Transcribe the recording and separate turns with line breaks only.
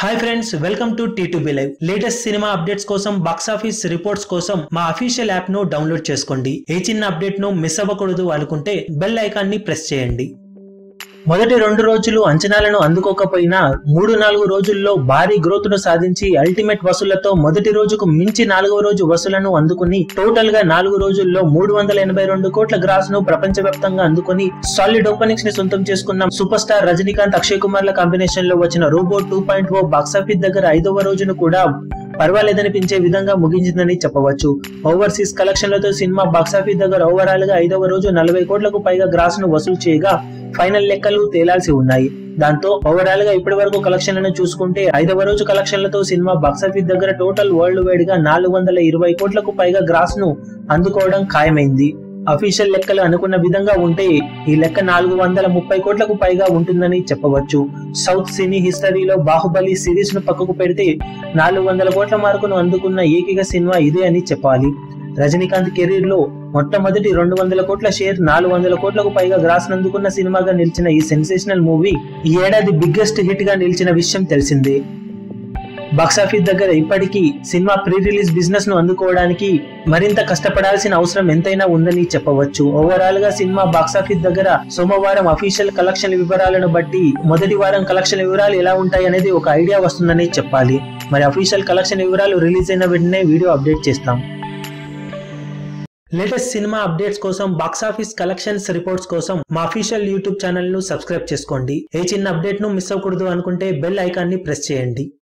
hi friends welcome to T two B live latest cinema updates కోసం box office reports కోసం మా official app ను download చేసుకోండి ఏ చిన్న అప్డేట్ ను మిస్ అవ్వకూడదు అనుకుంటే బెల్ ఐకాన్ ని ప్రెస్ చేయండి మొదటి రెండు రోజులు అంచనాలను అందుకోకపోయినా మూడు నాలుగు రోజుల్లో భారీ గ్రోత్ ను సాధించి అల్టిమేట్ వసూళ్లతో మొదటి రోజుకు మించి నాలుగవ రోజు వసూలను అందుకుని టోటల్ గా నాలుగు రోజుల్లో మూడు వందల ఎనభై రెండు కోట్ల గ్రాస్ ను ప్రపంచవ్యాప్తంగా అందుకుని సాలిడ్ ఓపెనింగ్స్ ని సొంతం చేసుకున్న సూపర్ స్టార్ రజనీకాంత్ అక్షయ్ కుమార్ల కాంబినేషన్ లో వచ్చిన robo two point O box office దగ్గర ఐదవ రోజును కూడా పర్వాలేదనిపించే విధంగా ముగించిందని చెప్పవచ్చు ఓవర్సీస్ కలెక్షన్లతో సినిమా బాక్సాఫీస్ దగ్గర ఓవరాల్ గా ఐదవ రోజు నలభై కోట్లకు పైగా గ్రాస్ ను వసూలు చేయగా ఫైనల్ లెక్కలు తేలాల్సి ఉన్నాయి దాంతో ఓవరాల్ గా ఇప్పటి వరకు కలెక్షన్లను చూసుకుంటే ఐదవ రోజు కలెక్షన్లతో సినిమా బాక్సాఫీస్ దగ్గర టోటల్ వరల్డ్ వైడ్ గా నాలుగు వందల ఇరవై కోట్లకు పైగా గ్రాస్ ను అందుకోవడం ఖాయమైంది అఫీషియల్ లెక్కలు అనుకున్న విధంగా ఉంటే ఈ లెక్క నాలుగు వందల ముప్పై కోట్లకు పైగా ఉంటుందని చెప్పవచ్చు సౌత్ సినీ హిస్టరీలో బాహుబలి సిరీస్ ను పక్కకు పెడితే నాలుగు వందల కోట్ల మార్కును అందుకున్న ఏకైక సినిమా ఇదే అని చెప్పాలి రజనీకాంత్ కెరీర్ లో మొట్టమొదటి రెండు వందల కోట్ల షేర్ నాలుగు వందల కోట్లకు పైగా గ్రాస్ నందుకున్న సినిమాగా నిలిచిన ఈ సెన్సేషనల్ మూవీ ఈ ఏడాది బిగ్గెస్ట్ హిట్ గా నిలిచిన విషయం తెలిసిందే బాక్సాఫీస్ దగ్గర ఇప్పటికీ సినిమా ప్రీ రిలీజ్ బిజినెస్ ను అందుకోవడానికి మరింత కష్టపడాల్సిన అవసరం ఎంతైనా ఉందని చెప్పవచ్చు ఓవరాల్ గా సినిమా బాక్సాఫీస్ దగ్గర సోమవారం అఫీషియల్ కలెక్షన్ వివరాలను బట్టి మొదటి వారం కలెక్షన్ వివరాలు ఎలా ఉంటాయి అనేది ఒక ఐడియా వస్తుందని చెప్పాలి మరి అఫీషియల్ కలెక్షన్ వివరాలు రిలీజ్ అయిన వెంటనే వీడియో అప్డేట్ చేస్తాం లేటెస్ట్ సినిమా అప్డేట్స్ కోసం బాక్సాఫీస్ కలెక్షన్స్ రిపోర్ట్స్ కోసం మా అఫీషియల్ యూట్యూబ్ ఛానల్ ను సబ్స్క్రైబ్ చేసుకోండి ఏ చిన్న అప్డేట్ ను మిస్ అవ్వకూడదు అనుకుంటే బెల్ ఐకాన్ ని ప్రెస్ చేయండి